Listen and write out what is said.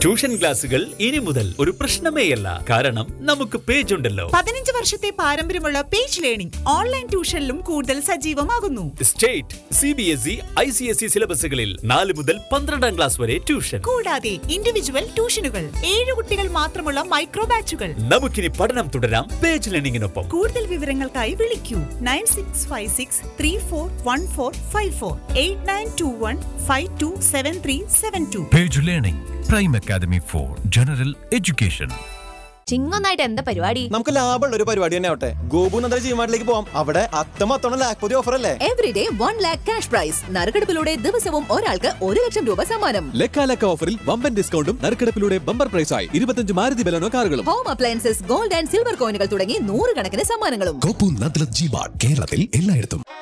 tuition ക്ലാസുകൾ ഇനി മുതൽ ഒരു പ്രശ്നമേയല്ല കാരണം നമുക്ക് പേജ് ഉണ്ടല്ലോ പതിനഞ്ച് വർഷത്തെ പാരമ്പര്യമുള്ള പേജ് ലേണിംഗ് ഓൺലൈൻ ട്യൂഷനിലും കൂടുതൽ സജീവമാകുന്നു state C B S E I C S E സിലബസുകളിൽ നാല് മുതൽ പന്ത്രണ്ടാം ക്ലാസ് വരെ ട്യൂഷൻ കൂടാതെ ഇൻഡിവിജ്വൽ ട്യൂഷനുകൾ ഏഴ് കുട്ടികൾ മാത്രമുള്ള മൈക്രോ ബാച്ചുകൾ നമുക്കിനി പഠനം തുടരാം പേജ് ലേണിംഗിനൊപ്പം കൂടുതൽ വിവരങ്ങൾക്കായി വിളിക്കൂ nine six five six three four one four five four eight nine two one five two seven three seven two page learning prime academy for general education ചിങ്ങൊന്നായിട്ട് എന്താ പരിപാടി നമുക്ക് ലാഭമുള്ള ഒരു പരിപാടി തന്നെ ആവട്ടെ ഗോപു നന്ദന ജിമാർട്ടിലേക്ക് പോവാം അവിടെ അത്തമത്തോണം ലാക്ക് പുതിയ ഓഫർ അല്ലേ everyday one lakh cash prize നറുക്കെടുപ്പിലൂടെ ദിവസവും ഒരാൾക്ക് ഒരു ലക്ഷം രൂപ സമ്മാനം ലക്കാലക്ക ഓഫറിൽ വമ്പൻ ഡിസ്കൗണ്ടും നറുക്കെടുപ്പിലൂടെ ബമ്പർ പ്രൈസായി ഇരുപത്തഞ്ച് മാരുതി ബലനോ കാറുകളും home appliances gold and silver കോയിനുകൾ തുടങ്ങി നൂറുകണക്കിന് സമ്മാനങ്ങളും കോപ്പു നദ്ലത് ജിബാർഡ് കേരളത്തിൽ എല്ലായിടത്തും